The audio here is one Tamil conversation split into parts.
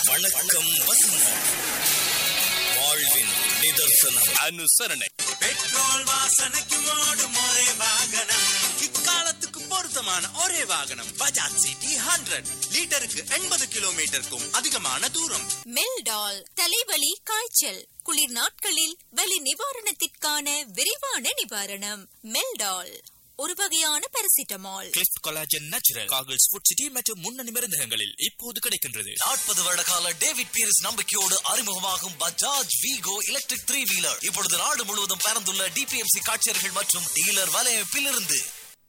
வணக்கம் வசந்தம் வாழ்வின் நிதர்சனம் அனுசரணை பெட்ரோல் வாசனைக்கு ஓடும் ஒரே வாகனம் இக்காலத்துக்கு பொருத்தமான ஒரே வாகனம் பஜாஜ் சிட்டி ஹண்ட்ரட் லிட்டருக்கு எண்பது கிலோமீட்டருக்கும் அதிகமான தூரம் மெல்டால் தலைவலி காய்ச்சல் குளிர் நாட்களில் வலி நிவாரணத்திற்கான விரைவான நிவாரணம் மெல்டால் ஒரு வகையான பாராசிட்டமால் கிளிஃப்ட் collagen natural Cargills food city மற்றும் முன்னணி மருந்தகங்களில் இப்போது கிடைக்கின்றது நாற்பது வருட கால டேவிட் பீரிஸ் நம்பிக்கையோடு அறிமுகமாகும் பஜாஜ் வீகோ எலக்ட்ரிக் த்ரீ வீலர் இப்பொழுது நாடு முழுவதும் பறந்துள்ள டிபிஎம்சி காட்சியர்கள் மற்றும் டீலர் வலையமைப்பில் இருந்து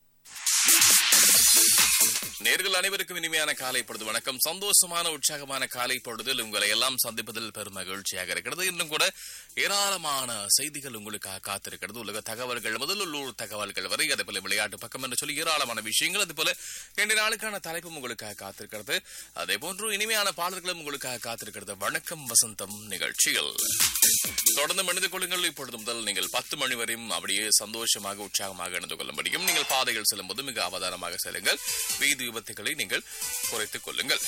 நேர்கள் அனைவருக்கும் இனிமையான காலை பொழுது வணக்கம் சந்தோஷமான உற்சாகமான காலை பொழுதில் உங்களை எல்லாம் சந்திப்பதில் பெரும் மகிழ்ச்சியாக இருக்கிறது இன்னும் கூட ஏராளமான செய்திகள் உங்களுக்காக காத்திருக்கிறது உலக தகவல்கள் முதல் உள்ளூர் தகவல்கள் வரை அதே போல விளையாட்டு பக்கம் என்று சொல்லி ஏராளமான விஷயங்கள் அதே போல ரெண்டு நாளுக்கான தலைப்பும் உங்களுக்காக காத்திருக்கிறது அதே போன்று இனிமையான பாடல்களும் உங்களுக்காக காத்திருக்கிறது வணக்கம் வசந்தம் நிகழ்ச்சிகள் தொடர்ந்து மனித கொள்ளுங்கள் இப்பொழுது முதல் நீங்கள் பத்து மணி வரையும் அப்படியே சந்தோஷமாக உற்சாகமாக இணைந்து கொள்ள முடியும் நீங்கள் பாதைகள் செல்லும்போது மிக அவதானமாக செல்லுங்கள் வீதி விபத்துகளை நீங்கள் குறைத்துக் கொள்ளுங்கள்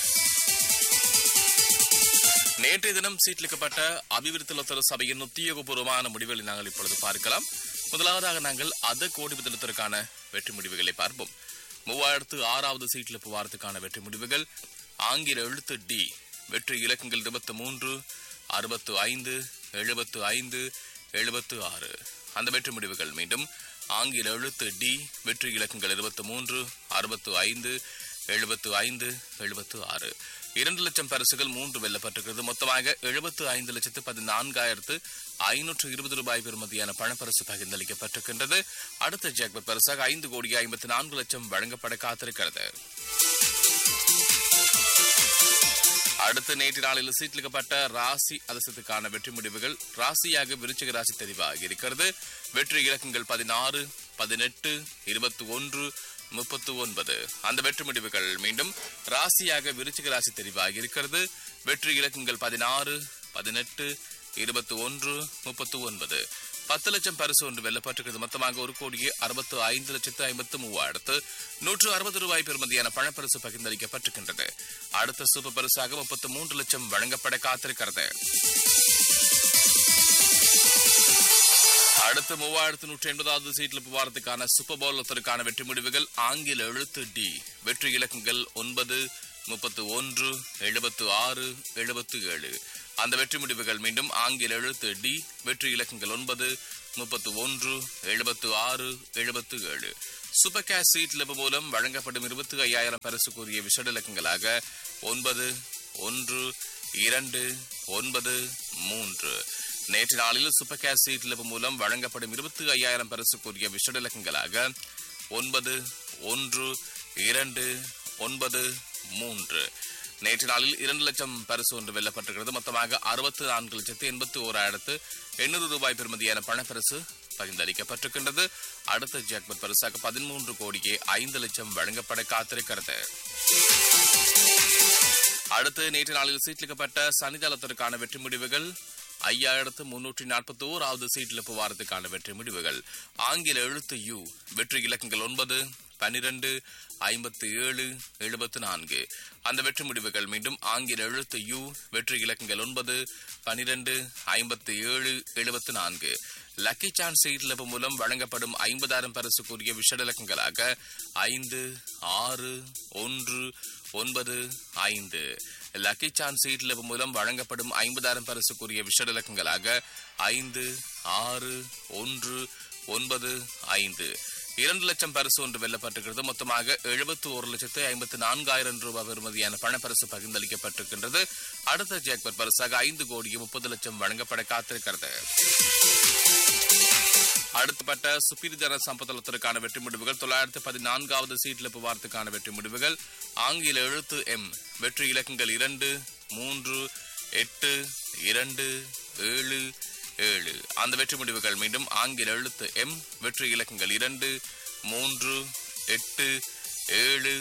நேற்றைய தினம் சீட்லிக்கப்பட்ட அபிவிருத்தி லொத்தர சபையின் உத்தியோகபூர்வமான முடிவுகளை நாங்கள் இப்பொழுது பார்க்கலாம் முதலாவதாக நாங்கள் அத கோடி தினத்திற்கான வெற்றி முடிவுகளை பார்ப்போம் மூவாயிரத்து ஆறாவது சீட்ல வாரத்துக்கான வெற்றி முடிவுகள் ஆங்கில எழுத்து டி வெற்றி இலக்கங்கள் இருபத்தி மூன்று அறுபத்து ஐந்து எழுபத்து ஐந்து எழுபத்து ஆறு அந்த வெற்றி முடிவுகள் மீண்டும் ஆங்கில எழுத்து டி வெற்றி இலக்கங்கள் இருபத்தி மூன்று அறுபத்து ஐந்து எழுபத்து ஐந்து எழுபத்து ஆறு இரண்டு லட்சம் பரிசுகள் மூன்று வெல்லப்பட்டிருக்கிறது மொத்தமாக எழுபத்து ஐந்து லட்சத்து பதினான்காயிரத்து ஐநூற்று இருபது ரூபாய் பெறுமதியான பணப்பரிசு பகிர்ந்தளிக்கப்பட்டிருக்கின்றது அடுத்த ஜாக்பட் பரிசாக ஐந்து கோடி ஐம்பத்தி நான்கு லட்சம் வழங்கப்பட காத்திருக்கிறது அடுத்த நேற்று நாளில் சீட்லிக்கப்பட்ட ராசி அரசத்துக்கான வெற்றி முடிவுகள் ராசியாக விருச்சிக ராசி தெரிவாகி இருக்கிறது வெற்றி இலக்கங்கள் பதினாறு பதினெட்டு இருபத்தி ஒன்று முப்பத்து ஒன்பது அந்த வெற்றி முடிவுகள் மீண்டும் ராசியாக விருச்சிக ராசி தெரிவாகி இருக்கிறது வெற்றி இலக்கங்கள் பதினாறு பதினெட்டு இருபத்தி ஒன்று முப்பத்து ஒன்பது பத்து லட்சம் பரிசு ஒன்று வெல்லப்பட்டிருக்கிறது மொத்தமாக ஒரு கோடியே அறுபத்து ஐந்து லட்சத்து ஐம்பத்து மூவாயிரத்து நூற்று அறுபது ரூபாய் பெறுமதியான பணப்பரிசு பகிர்ந்தளிக்கப்பட்டிருக்கின்றது அடுத்த சூப்பர் பரிசாக முப்பத்து மூன்று லட்சம் வழங்கப்பட காத்திருக்கிறது அடுத்த மூவாயிரத்து நூற்றி எண்பதாவது சீட்ல வாரத்துக்கான சூப்பர் பவுல் ஒருத்தருக்கான வெற்றி முடிவுகள் ஆங்கில எழுத்து டி வெற்றி இலக்கங்கள் ஒன்பது முப்பத்து ஒன்று எழுபத்து ஆறு எழுபத்து ஏழு அந்த வெற்றி முடிவுகள் மீண்டும் ஆங்கில எழுத்து டி வெற்றி இலக்கங்கள் ஒன்பது முப்பத்து ஒன்று எழுபத்து ஆறு எழுபத்து ஏழு சூப்பர் கேஷ் சீட் லெப மூலம் வழங்கப்படும் இருபத்தி ஐயாயிரம் பரிசுக்குரிய விஷட இலக்கங்களாக ஒன்பது ஒன்று இரண்டு ஒன்பது மூன்று நேற்று நாளில் சூப்பர் கேஷ் சீட் லெப மூலம் வழங்கப்படும் இருபத்தி ஐயாயிரம் பரிசுக்குரிய விஷட இலக்கங்களாக ஒன்பது ஒன்று இரண்டு ஒன்பது மூன்று நேற்று நாளில் இரண்டு லட்சம் பரிசு ஒன்று வெல்லப்பட்டிருக்கிறது மொத்தமாக அறுபத்து நான்கு லட்சத்து எண்பத்தி ஓராயிரத்து எண்ணூறு ரூபாய் பெறுமதியான பணப்பரிசு பகிர்ந்தளிக்கப்பட்டிருக்கின்றது அடுத்த ஜாக்பட் பரிசாக பதிமூன்று கோடியே ஐந்து லட்சம் வழங்கப்பட காத்திருக்கிறது அடுத்து நேற்று நாளில் சீட்லிக்கப்பட்ட சனிதளத்திற்கான வெற்றி முடிவுகள் ஐயாயிரத்து முன்னூற்றி நாற்பத்தி ஓராவது சீட்டில் வாரத்துக்கான வெற்றி முடிவுகள் ஆங்கில எழுத்து யு வெற்றி இலக்கங்கள் ஒன்பது பனிரெண்டு ஐம்பத்தி ஏழு எழுபத்து நான்கு அந்த வெற்றி முடிவுகள் மீண்டும் ஆங்கில எழுத்து யு வெற்றி இலக்கங்கள் ஒன்பது பனிரெண்டு ஐம்பத்தி ஏழு எழுபத்து நான்கு லக்கி சான்ஸ் சீட்ல மூலம் வழங்கப்படும் ஐம்பதாயிரம் பரிசுக்குரிய விஷட இலக்கங்களாக ஐந்து ஆறு ஒன்று ஒன்பது ஐந்து லக்கி சான்ஸ் சீட்ல மூலம் வழங்கப்படும் ஐம்பதாயிரம் பரிசுக்குரிய விஷட இலக்கங்களாக ஐந்து ஆறு ஒன்று ஒன்பது ஐந்து இரண்டு லட்சம் பரிசு ஒன்று வெல்லப்பட்டிருக்கிறது மொத்தமாக எழுபத்தி ஒரு லட்சத்து ஐம்பத்தி நான்காயிரம் ரூபாய் பெறுமதியான பணப்பரிசு பகிர்ந்தளிக்கப்பட்டிருக்கின்றது அடுத்த ஜாக்பட் பரிசாக ஐந்து கோடியே முப்பது லட்சம் வழங்கப்பட காத்திருக்கிறது அடுத்தப்பட்ட சுப்பீரிதர சம்பத்தலத்திற்கான வெற்றி முடிவுகள் தொள்ளாயிரத்து பதினான்காவது சீட்ல புவாரத்துக்கான வெற்றி முடிவுகள் ஆங்கில எழுத்து எம் வெற்றி இலக்கங்கள் இரண்டு மூன்று எட்டு இரண்டு ஏழு ஏழு அந்த வெற்றி முடிவுகள் மீண்டும் ஆங்கில எழுத்து எம் வெற்றி இலக்கங்கள் இரண்டு மூன்று எட்டு ஏழு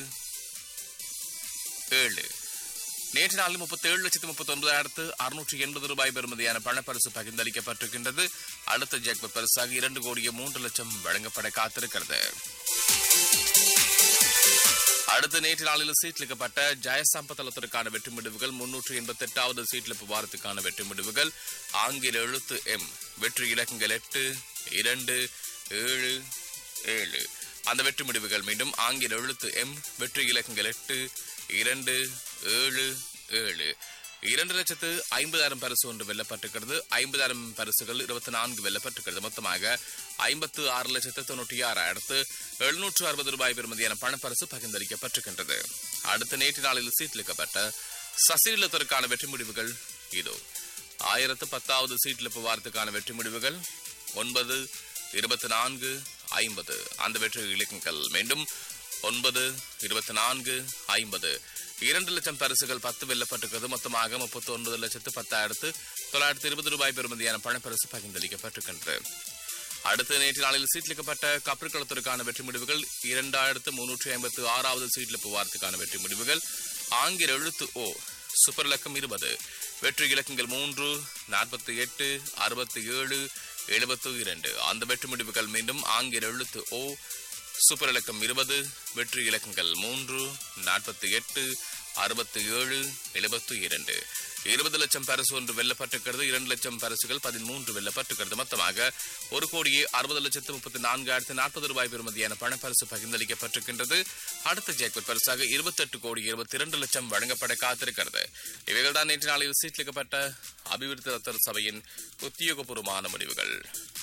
ஏழு நேற்று நாளில் முப்பத்தி ஏழு லட்சத்து முப்பத்தி ஒன்பதாயிரத்து அறுநூற்றி எண்பது ரூபாய் பெறுமதியான பணப்பரிசு பகிர்ந்தளிக்கப்பட்டிருக்கின்றது அடுத்த ஜாக்பட் பரிசாக இரண்டு கோடியே மூன்று லட்சம் வழங்கப்பட காத்திருக்கிறது அடுத்த நேற்று நாளில் சீட்லிக்கப்பட்ட ஜெயசம்பதளத்திற்கான வெற்றி முடிவுகள் முன்னூற்று எண்பத்தி எட்டாவது சீட்லிப்பு வாரத்துக்கான வெற்றி முடிவுகள் ஆங்கில எழுத்து எம் வெற்றி இலக்கங்கள் எட்டு இரண்டு ஏழு ஏழு அந்த வெற்றி முடிவுகள் மீண்டும் ஆங்கில எழுத்து எம் வெற்றி இலக்கங்கள் எட்டு இரண்டு ஏழு ஏழு இரண்டு லட்சத்து ஐம்பதாயிரம் பரிசு ஒன்று வெல்லப்பட்டிருக்கிறது ஐம்பதாயிரம் பரிசுகள் இருபத்தி நான்கு வெல்லப்பட்டிருக்கிறது மொத்தமாக ஐம்பத்து ஆறு லட்சத்து தொண்ணூற்றி ஆறாயிரத்து எழுநூற்று அறுபது ரூபாய் பெறுமதியான பணப்பரிசு பகிர்ந்தளிக்கப்பட்டிருக்கின்றது அடுத்த நேற்று நாளில் சீட்டிலிக்கப்பட்ட சசிலத்திற்கான வெற்றி முடிவுகள் இதோ ஆயிரத்து பத்தாவது சீட்டிலிப்பு வாரத்துக்கான வெற்றி முடிவுகள் ஒன்பது இருபத்தி நான்கு ஐம்பது அந்த வெற்றி இலக்கங்கள் மீண்டும் ஒன்பது இருபத்தி நான்கு ஐம்பது இரண்டு லட்சம் பரிசுகள் பத்து வெல்லப்பட்டிருக்கிறது மொத்தமாக முப்பத்தி ஒன்பது லட்சத்து பத்தாயிரத்து தொள்ளாயிரத்து இருபது ரூபாய் பெறுமதியான பணப்பரிசு பகிர்ந்தளிக்கப்பட்டிருக்கின்றது அடுத்த நேற்று நாளில் சீட்லிக்கப்பட்ட கப்பற்களத்திற்கான வெற்றி முடிவுகள் இரண்டாயிரத்து முன்னூற்றி ஐம்பத்து ஆறாவது சீட்லிப்பு வாரத்துக்கான வெற்றி முடிவுகள் ஆங்கில எழுத்து ஓ சூப்பர் இலக்கம் இருபது வெற்றி இலக்கங்கள் மூன்று நாற்பத்தி எட்டு அறுபத்தி ஏழு எழுபத்து இரண்டு அந்த வெற்றி முடிவுகள் மீண்டும் ஆங்கில எழுத்து ஓ சூப்பர் இலக்கம் இருபது வெற்றி இலக்கங்கள் மூன்று நாற்பத்தி எட்டு அறுபத்தி ஏழு எழுபத்து இரண்டு இருபது லட்சம் பரிசு ஒன்று வெல்லப்பட்டிருக்கிறது இரண்டு லட்சம் பரிசுகள் பதிமூன்று வெல்லப்பட்டிருக்கிறது மொத்தமாக ஒரு கோடியே அறுபது லட்சத்து முப்பத்தி நான்காயிரத்து நாற்பது ரூபாய் பெறுமதியான பணப்பரிசு பகிர்ந்தளிக்கப்பட்டிருக்கின்றது அடுத்த ஜேக்பட் பரிசாக இருபத்தெட்டு கோடி இருபத்தி இரண்டு லட்சம் வழங்கப்பட காத்திருக்கிறது இவைகள் தான் நேற்று நாளில் சீட்லிக்கப்பட்ட அபிவிருத்தி ரத்தர் சபையின் உத்தியோகபூர்வமான முடிவுகள்